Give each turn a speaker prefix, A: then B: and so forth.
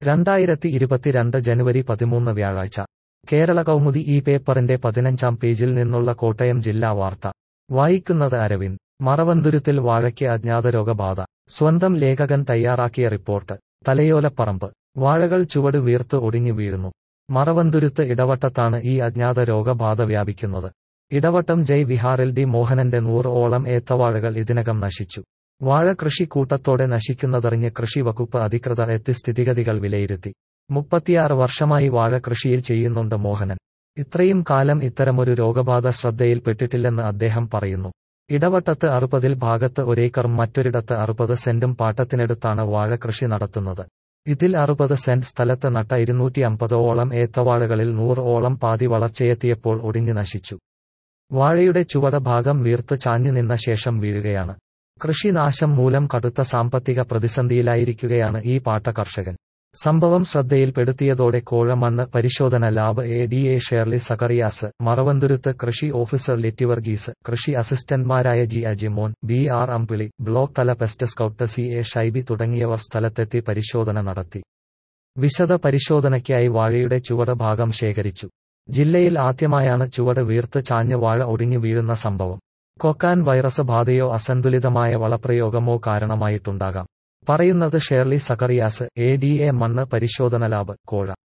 A: രണ്ടായിരത്തി ഇരുപത്തിരണ്ട് ജനുവരി പതിമൂന്ന് വ്യാഴാഴ്ച കേരള കൗമുദി ഈ പേപ്പറിന്റെ പതിനഞ്ചാം പേജിൽ നിന്നുള്ള കോട്ടയം ജില്ലാ വാർത്ത വായിക്കുന്നത് അരവിന്ദ് മറവന്തുരുത്തിൽ വാഴയ്ക്ക് അജ്ഞാത രോഗബാധ സ്വന്തം ലേഖകൻ തയ്യാറാക്കിയ റിപ്പോർട്ട് തലയോലപ്പറമ്പ് വാഴകൾ ചുവട് വീർത്ത് ഒടിഞ്ഞു വീഴുന്നു മറവന്തുരുത്ത് ഇടവട്ടത്താണ് ഈ അജ്ഞാത രോഗബാധ വ്യാപിക്കുന്നത് ഇടവട്ടം ജയ് വിഹാറിൽ ഡി മോഹനന്റെ നൂറ് ഓളം ഏത്തവാഴകൾ ഇതിനകം നശിച്ചു വാഴ കൃഷി കൂട്ടത്തോടെ നശിക്കുന്നതറിഞ്ഞ് കൃഷി വകുപ്പ് അധികൃതർ എത്തി സ്ഥിതിഗതികൾ വിലയിരുത്തി മുപ്പത്തിയാറ് വർഷമായി വാഴ കൃഷിയിൽ ചെയ്യുന്നുണ്ട് മോഹനൻ ഇത്രയും കാലം ഇത്തരമൊരു രോഗബാധ ശ്രദ്ധയിൽപ്പെട്ടിട്ടില്ലെന്ന് അദ്ദേഹം പറയുന്നു ഇടവട്ടത്ത് അറുപതിൽ ഭാഗത്ത് ഒരേക്കറും മറ്റൊരിടത്ത് അറുപത് സെന്റും പാട്ടത്തിനെടുത്താണ് വാഴ കൃഷി നടത്തുന്നത് ഇതിൽ അറുപത് സെന്റ് സ്ഥലത്ത് നട്ട ഇരുന്നൂറ്റി അമ്പതോളം ഏത്തവാഴകളിൽ നൂറ് ഓളം പാതി വളർച്ചയെത്തിയപ്പോൾ ഒടിഞ്ഞു നശിച്ചു വാഴയുടെ ചുവട ഭാഗം വീർത്ത് ചാഞ്ഞു നിന്ന ശേഷം വീഴുകയാണ് കൃഷിനാശം മൂലം കടുത്ത സാമ്പത്തിക പ്രതിസന്ധിയിലായിരിക്കുകയാണ് ഈ പാട്ട കർഷകൻ സംഭവം ശ്രദ്ധയിൽപ്പെടുത്തിയതോടെ കോഴമണ്ണ് പരിശോധന lab A D A Shirley Zacharias Maravanthuruthu കൃഷി ഓഫീസർ ലിറ്റിവർഗീസ് കൃഷി അസിസ്റ്റന്റ്മാരായ G Ajimon B R Ambili block തല pest scout C A Shaiby തുടങ്ങിയവർ സ്ഥലത്തെത്തി പരിശോധന നടത്തി വിശദ പരിശോധനയ്ക്കായി വാഴയുടെ ചുവട് ഭാഗം ശേഖരിച്ചു ജില്ലയിൽ ആദ്യമായാണ് ചുവട് വീർത്ത് ചാഞ്ഞ് വാഴ ഒടിഞ്ഞു വീഴുന്ന സംഭവം കൊക്കാൻ വൈറസ് ബാധയോ അസന്തുലിതമായ വളപ്രയോഗമോ കാരണമായിട്ടുണ്ടാകാം പറയുന്നത് Shirley Zacharias A D A മണ്ണ് പരിശോധന ലാബ് കോഴ